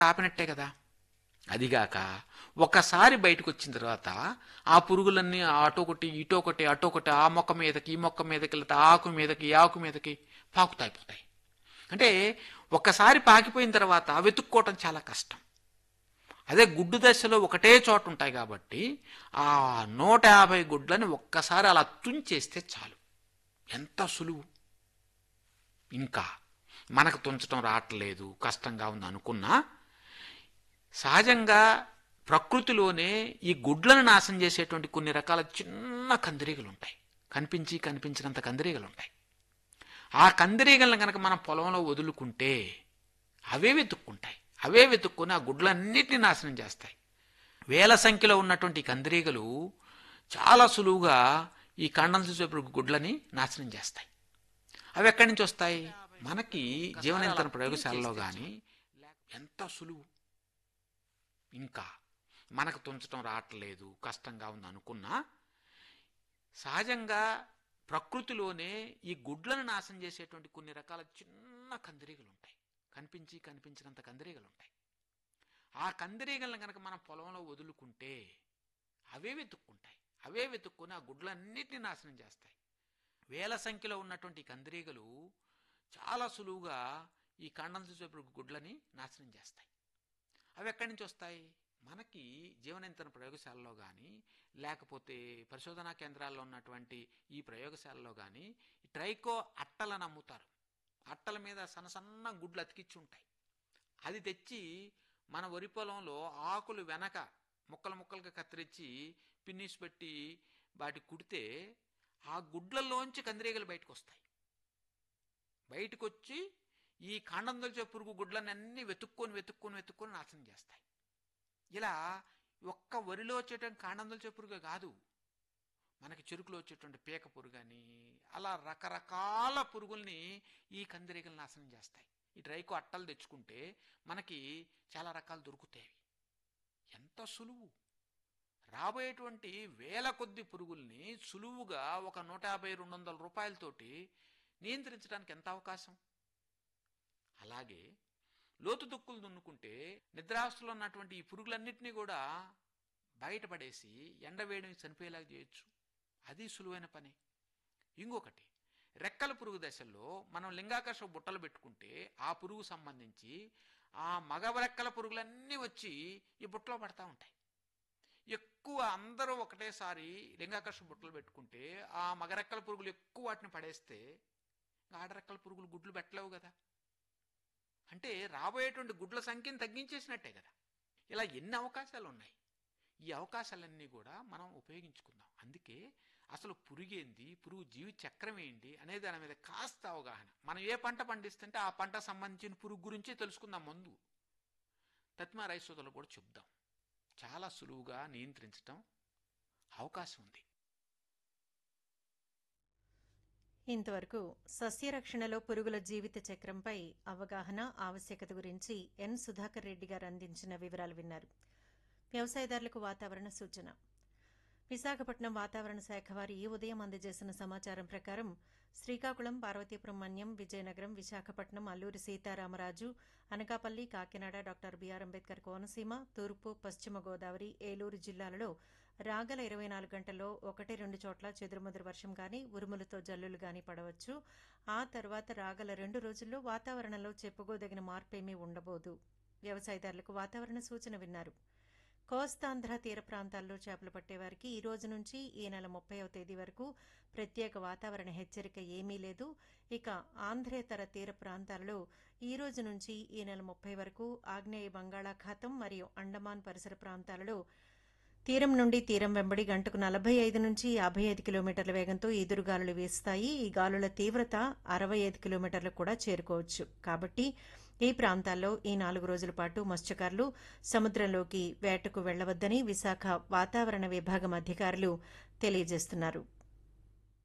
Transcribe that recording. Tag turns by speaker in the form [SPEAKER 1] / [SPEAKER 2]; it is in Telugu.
[SPEAKER 1] ఆపినట్టే కదా అదిగాక ఒకసారి బయటకు వచ్చిన తర్వాత ఆ పురుగులన్నీ అటొకటి ఇటొకటి అటొకటి ఆ మొక్క మీదకి ఈ మొక్క మీదకి లేకపోతే ఆ ఆకు మీదకి ఈ ఆకు మీదకి పాకుతాయి పోతాయి అంటే ఒక్కసారి పాకిపోయిన తర్వాత వెతుక్కోవటం చాలా కష్టం అదే గుడ్డు దశలో ఒకటే చోట ఉంటాయి కాబట్టి ఆ నూట యాభై గుడ్లని ఒక్కసారి అలా తుంచేస్తే చాలు ఎంత సులువు ఇంకా మనకు తుంచడం రావట్లేదు కష్టంగా ఉంది అనుకున్నా సహజంగా ప్రకృతిలోనే ఈ గుడ్లను నాశనం చేసేటువంటి కొన్ని రకాల చిన్న కందిరీగలు ఉంటాయి కనిపించి కనిపించినంత కందిరీగలు ఉంటాయి ఆ కందిరీగలను కనుక మనం పొలంలో వదులుకుంటే అవే వెతుక్కుంటాయి అవే వెతుక్కుని ఆ గుడ్లన్నిటిని నాశనం చేస్తాయి వేల సంఖ్యలో ఉన్నటువంటి ఈ కందిరీగలు చాలా సులువుగా ఈ కండం చూసేప్పుడు గుడ్లని నాశనం చేస్తాయి అవి ఎక్కడి నుంచి వస్తాయి మనకి జీవనియంత్రణ ప్రయోగశాలలో కానీ ఎంత సులువు ఇంకా మనకు తుంచడం రావట్లేదు కష్టంగా ఉంది అనుకున్నా సహజంగా ప్రకృతిలోనే ఈ గుడ్లను నాశనం చేసేటువంటి కొన్ని రకాల చిన్న కందిరీగలు ఉంటాయి కనిపించి కనిపించినంత కందిరీగలు ఉంటాయి ఆ కందిరీగలను కనుక మనం పొలంలో వదులుకుంటే అవే వెతుక్కుంటాయి అవే వెతుక్కుని ఆ గుడ్లన్నిటిని నాశనం చేస్తాయి వేల సంఖ్యలో ఉన్నటువంటి ఈ కందిరీగలు చాలా సులువుగా ఈ కాండం చూసేప్పుడు గుడ్లని నాశనం చేస్తాయి అవి ఎక్కడి నుంచి వస్తాయి మనకి జీవనియంత్రణ ప్రయోగశాలలో కానీ లేకపోతే పరిశోధనా కేంద్రాల్లో ఉన్నటువంటి ఈ ప్రయోగశాలలో కానీ ట్రైకో అట్టలను అమ్ముతారు అట్టల మీద సన్న సన్న గుడ్లు అతికిచ్చి ఉంటాయి అది తెచ్చి మన వరి పొలంలో ఆకులు వెనక ముక్కలు ముక్కలుగా కత్తిరించి పిన్నిస్ పెట్టి వాటి కుడితే ఆ గుడ్లలోంచి కందిరీగలు బయటకు వస్తాయి బయటకు వచ్చి ఈ కాండం దొలిచే పురుగు గుడ్లన్నీ అన్ని వెతుక్కొని వెతుక్కొని వెతుక్కొని నాశనం చేస్తాయి ఇలా ఒక్క వరిలో వచ్చేటువంటి కాండం దొలిచే పురుగు కాదు మనకి చెరుకులో వచ్చేటువంటి పీక పురుగు అని అలా రకరకాల పురుగుల్ని ఈ కందిరీగలు నాశనం చేస్తాయి ఈ డ్రైకో అట్టలు తెచ్చుకుంటే మనకి చాలా రకాలు దొరుకుతాయి ఎంత సులువు రాబోయేటువంటి వేల కొద్ది పురుగుల్ని సులువుగా ఒక నూట యాభై రెండు వందల రూపాయలతోటి నియంత్రించడానికి ఎంత అవకాశం అలాగే లోతు దుక్కులు దున్నుకుంటే నిద్రావస్థలో ఉన్నటువంటి ఈ పురుగులన్నింటినీ కూడా బయటపడేసి ఎండవేయడం చనిపోయేలాగా చేయొచ్చు అది సులువైన పని ఇంకొకటి రెక్కల పురుగు దశల్లో మనం లింగాకర్ష బుట్టలు పెట్టుకుంటే ఆ పురుగు సంబంధించి ఆ మగ రెక్కల పురుగులన్నీ వచ్చి ఈ బుట్టలో పడతా ఉంటాయి ఎక్కువ అందరూ ఒకటేసారి లింగాకర్ష బుట్టలు పెట్టుకుంటే ఆ మగరెక్కల పురుగులు ఎక్కువ వాటిని పడేస్తే ఆడరెక్కల పురుగులు గుడ్లు పెట్టలేవు కదా అంటే రాబోయేటువంటి గుడ్ల సంఖ్యను తగ్గించేసినట్టే కదా ఇలా ఎన్ని అవకాశాలు ఉన్నాయి ఈ అవకాశాలన్నీ కూడా మనం ఉపయోగించుకుందాం అందుకే అసలు పురుగేంది పురుగు జీవి చక్రం ఏంటి అనే దాని మీద కాస్త అవగాహన మనం ఏ పంట పండిస్తుంటే ఆ పంట సంబంధించిన పురుగు గురించి తెలుసుకుందాం ముందు తత్మా రైతులకు కూడా చెప్దాం చాలా సులువుగా నియంత్రించటం అవకాశం ఉంది
[SPEAKER 2] ఇంతవరకు సస్యరక్షణలో పురుగుల జీవిత చక్రంపై అవగాహన ఆవశ్యకత గురించి ఎన్ సుధాకర్ రెడ్డి గారు అందించిన వివరాలు విన్నారు వ్యవసాయదారులకు వాతావరణ సూచన విశాఖపట్నం వాతావరణ శాఖ వారి ఈ ఉదయం అందజేసిన సమాచారం ప్రకారం శ్రీకాకుళం పార్వతీపురం మన్యం విజయనగరం విశాఖపట్నం అల్లూరి సీతారామరాజు అనకాపల్లి కాకినాడ డాక్టర్ బీఆర్ అంబేద్కర్ కోనసీమ తూర్పు పశ్చిమ గోదావరి ఏలూరు జిల్లాలలో రాగల ఇరవై నాలుగు గంటల్లో ఒకటి రెండు చోట్ల చెదురుమదురు వర్షం గాని ఉరుములతో జల్లులు గాని పడవచ్చు ఆ తర్వాత రాగల రెండు రోజుల్లో వాతావరణంలో చెప్పుకోదగిన మార్పేమీ ఉండబోదు వ్యవసాయదారులకు వాతావరణ సూచన విన్నారు కోస్తాంధ్ర తీర ప్రాంతాల్లో చేపలు పట్టేవారికి ఈ రోజు నుంచి ఈ నెల ముప్పైవ తేదీ వరకు ప్రత్యేక వాతావరణ హెచ్చరిక ఏమీ లేదు ఇక ఆంధ్రేతర తీర ప్రాంతాలలో ఈ రోజు నుంచి ఈ నెల ముప్పై వరకు ఆగ్నేయ బంగాళాఖాతం మరియు అండమాన్ పరిసర ప్రాంతాలలో తీరం నుండి తీరం వెంబడి గంటకు నలభై ఐదు నుంచి యాభై ఐదు కిలోమీటర్ల వేగంతో ఈదురుగాలులు వీస్తాయి ఈ గాలుల తీవ్రత అరవై ఐదు కిలోమీటర్లకు కూడా చేరుకోవచ్చు కాబట్టి ఈ ప్రాంతాల్లో ఈ నాలుగు రోజుల పాటు మత్స్యకారులు సముద్రంలోకి వేటకు వెళ్లవద్దని విశాఖ వాతావరణ విభాగం అధికారులు తెలియజేస్తున్నారు